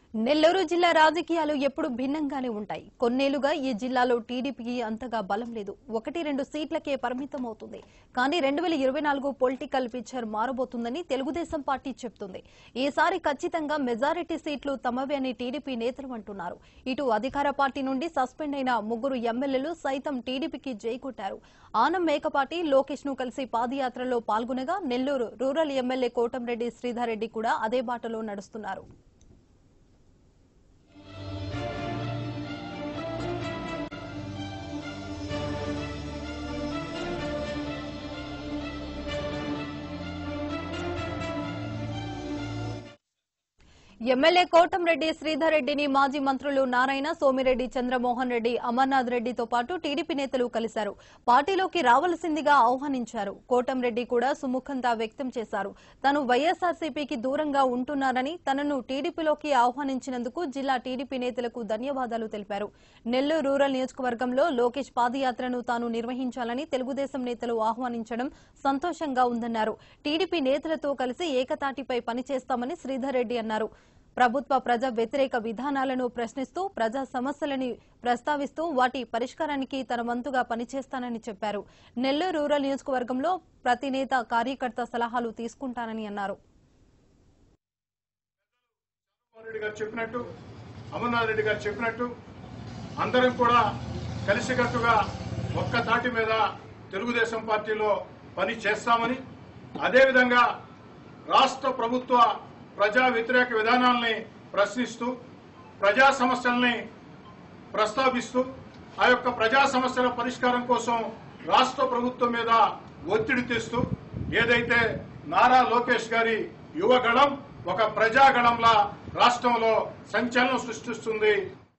నెల్లూరు జిల్లా రాజకీయాలు ఎప్పుడు భిన్నంగానే ఉంటాయి కొన్నేళ్లుగా ఈ జిల్లాలో టీడీపీకి అంతగా బలం లేదు ఒకటి రెండు సీట్లకే పరిమితం అవుతుంది కానీ రెండు వేల ఇరవై నాలుగు పొలిటికల్ పిక్చర్ మారబోతుందని తెలుగుదేశం పార్టీ చెబుతుంది ఈసారి ఖచ్చితంగా మెజారిటీ సీట్లు తమవే అని టీడీపీ నేతలు అంటున్నారు ఇటు అధికార పార్టీ నుండి సస్పెండ్ అయిన ముగ్గురు ఎమ్మెల్యేలు సైతం టీడీపీకి జై కొట్టారు ఆనం మేకపాటి లోకేష్ ను కలిసి పాదయాత్రలో పాల్గొనగా నెల్లూరు రూరల్ ఎమ్మెల్యే కోటంరెడ్డి శ్రీధర్ రెడ్డి కూడా అదే బాటలో నడుస్తున్నారు ఎమ్మెల్యే కోటంరెడ్డి శ్రీధర్ రెడ్డిని మాజీ మంత్రులు నారాయణ సోమిరెడ్డి చంద్రమోహన్ రెడ్డి అమర్నాథ్ రెడ్డితో పాటు టీడీపీ నేతలు కలిశారు పార్టీలోకి రావాల్సిందిగా ఆహ్వానించారు కోటంరెడ్డి కూడా సుముఖంగా వ్యక్తం చేశారు తాను వైఎస్ఆర్సీపీకి దూరంగా ఉంటున్నారని తనను టీడీపీలోకి ఆహ్వానించినందుకు జిల్లా టీడీపీ నేతలకు ధన్యవాదాలు తెలిపారు నెల్లూరు రూరల్ నియోజకవర్గంలో లోకేష్ పాదయాత్రను తాను నిర్వహించాలని తెలుగుదేశం నేతలు ఆహ్వానించడం సంతోషంగా ఉందన్నారు టీడీపీ నేతలతో కలిసి ఏకతాటిపై పనిచేస్తామని శ్రీధర్ రెడ్డి అన్నారు ప్రభుత్వ ప్రజా వ్యతిరేక విధానాలను ప్రశ్నిస్తూ ప్రజా సమస్యలని ప్రస్తావిస్తూ వాటి పరిష్కారానికి తన వంతుగా పనిచేస్తానని చెప్పారు నెల్లూరు రూరల్ నియోజకవర్గంలో ప్రతి నేత కార్యకర్త సలహాలు తీసుకుంటానని అన్నారు జగన్మోహన్ రెడ్డి గారు చెప్పినట్టు అమర్నాథ్ రెడ్డి గారు చెప్పినట్టు అందరం కూడా కలిసికట్టుగా ఒక్క తాటి మీద తెలుగుదేశం పార్టీలో పని చేస్తామని అదేవిధంగా రాష్ట్ర ప్రభుత్వ ప్రజా వ్యతిరేక విధానాల్ని ప్రశ్నిస్తూ ప్రజా సమస్యల్ని ప్రస్తావిస్తూ ఆ యొక్క ప్రజా సమస్యల పరిష్కారం కోసం రాష్ట్ర ప్రభుత్వం మీద ఒత్తిడి తెస్తూ ఏదైతే నారా లోకేష్ గారి యువగళం ఒక ప్రజాగళంలా రాష్ట్రంలో సంచలనం సృష్టిస్తుంది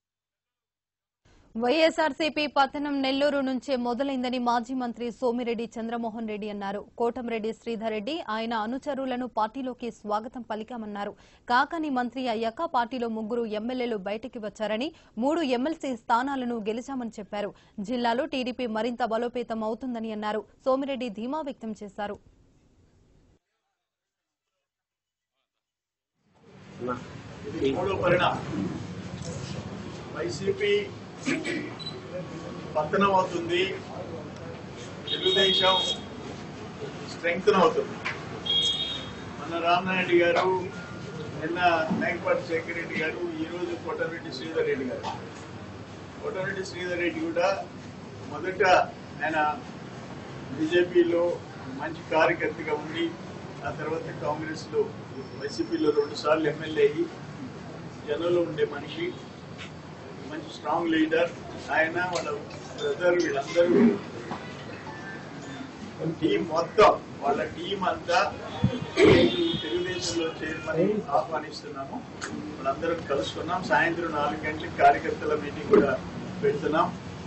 వైఎస్ఆర్సీపీ పతనం నెల్లూరు నుంచే మొదలైందని మాజీ మంత్రి సోమిరెడ్డి చంద్రమోహన్ రెడ్డి అన్నారు కోటంరెడ్డి శ్రీధర్ రెడ్డి ఆయన అనుచరులను పార్టీలోకి స్వాగతం పలికామన్నారు కాకాని మంత్రి అయ్యాక పార్టీలో ముగ్గురు ఎమ్మెల్యేలు బయటికి వచ్చారని మూడు ఎమ్మెల్సీ స్థానాలను గెలిచామని చెప్పారు జిల్లాలో టీడీపీ మరింత బలోపేతం అవుతుందని అన్నారు సోమిరెడ్డి ధీమా వ్యక్తం చేశారు మూడో పరిణామం వైసీపీ పతనం అవుతుంది తెలుగుదేశం స్ట్రెంగ్త్ అవుతుంది మన రామనాయుడు గారు నిన్న మేకపాటి శేఖర్ రెడ్డి గారు ఈ రోజు కోటారెడ్డి శ్రీధర్ రెడ్డి గారు కోటారెడ్డి శ్రీధర్ రెడ్డి కూడా మొదట ఆయన బీజేపీలో మంచి కార్యకర్తగా ఉండి ఆ తర్వాత కాంగ్రెస్ లో వైసీపీలో రెండు సార్లు ఎమ్మెల్యే అయ్యి జనంలో ఉండే మనిషి మంచి స్ట్రాంగ్ లీడర్ ఆయన వాళ్ళ బ్రదర్ వీళ్ళందరూ టీం మొత్తం వాళ్ళ టీం అంతా ఈరోజు తెలుగుదేశంలో చేరమని ఆహ్వానిస్తున్నాము వాళ్ళందరం కలుసుకున్నాం సాయంత్రం నాలుగు గంటలకు కార్యకర్తల మీటింగ్ కూడా పెడుతున్నాం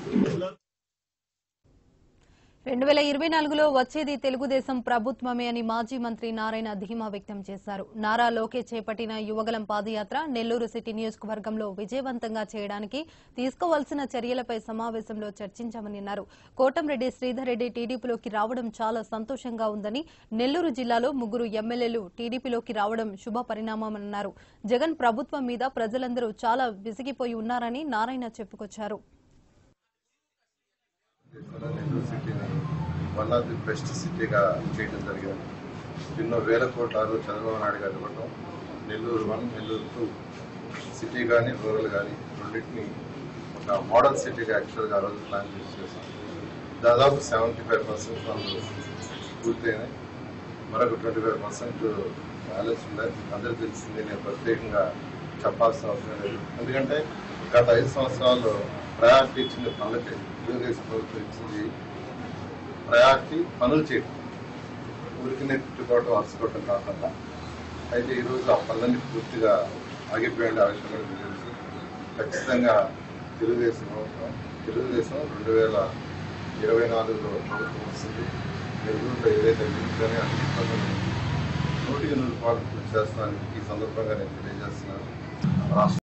రెండు వేల ఇరవై నాలుగులో వచ్చేది తెలుగుదేశం ప్రభుత్వమే అని మాజీ మంత్రి నారాయణ ధీమా వ్యక్తం చేశారు నారా లోకేష్ చేపట్టిన యువగలం పాదయాత్ర నెల్లూరు సిటీ నియోజకవర్గంలో విజయవంతంగా చేయడానికి తీసుకోవాల్సిన చర్యలపై సమావేశంలో చర్చించామని అన్నారు కోటంరెడ్డి శ్రీధర్ రెడ్డి టీడీపీలోకి రావడం చాలా సంతోషంగా ఉందని నెల్లూరు జిల్లాలో ముగ్గురు ఎమ్మెల్యేలు టీడీపీలోకి రావడం శుభ పరిణామమన్నారు జగన్ ప్రభుత్వం మీద ప్రజలందరూ చాలా విసిగిపోయి ఉన్నారని నారాయణ చెప్పుకొచ్చారు కూడా నెల్లూరు సిటీని వన్ ఆఫ్ ది బెస్ట్ సిటీగా చేయడం జరిగింది ఎన్నో వేల కోట్ల ఆ రోజు చంద్రబాబు నాయుడు గారు ఇవ్వటం Nellore one Nellore two city కానీ రూరల్ కానీ రెండింటిని ఒక మోడల్ సిటీగా యాక్చువల్గా ఆ రోజు ప్లాన్ చేసి చేశాం దాదాపు సెవెంటీ ఫైవ్ పర్సెంట్ పనులు పూర్తయినాయి మరొక ట్వంటీ ఫైవ్ పర్సెంట్ బ్యాలెన్స్ ఉన్నాయి అందరికీ తెలిసింది నేను ప్రత్యేకంగా చెప్పాల్సిన అవసరం లేదు ఎందుకంటే గత ఐదు సంవత్సరాల్లో ప్రయారిటీ ఇచ్చింది పనులకే తెలుగుదేశం ప్రభుత్వం ఇచ్చింది ప్రయారిటీ పనులు చేయడం ఊరికి నెట్టుకోవడం అరుచుకోవడం కాకుండా అయితే ఈరోజు ఆ పనులన్నీ పూర్తిగా ఆగిపోయింది ఆ విషయం కూడా మీకు తెలుసు ఖచ్చితంగా తెలుగుదేశం ప్రభుత్వం తెలుగుదేశం రెండు వేల ఇరవై నాలుగులో ప్రభుత్వం వస్తుంది నెల్లూరులో ఏదైతే నిలుపుకొని అన్ని పనులు నూటికి నూరు పాలు పూర్తి చేస్తున్నానికి ఈ సందర్భంగా నేను తెలియజేస్తున్నాను రాష్ట్ర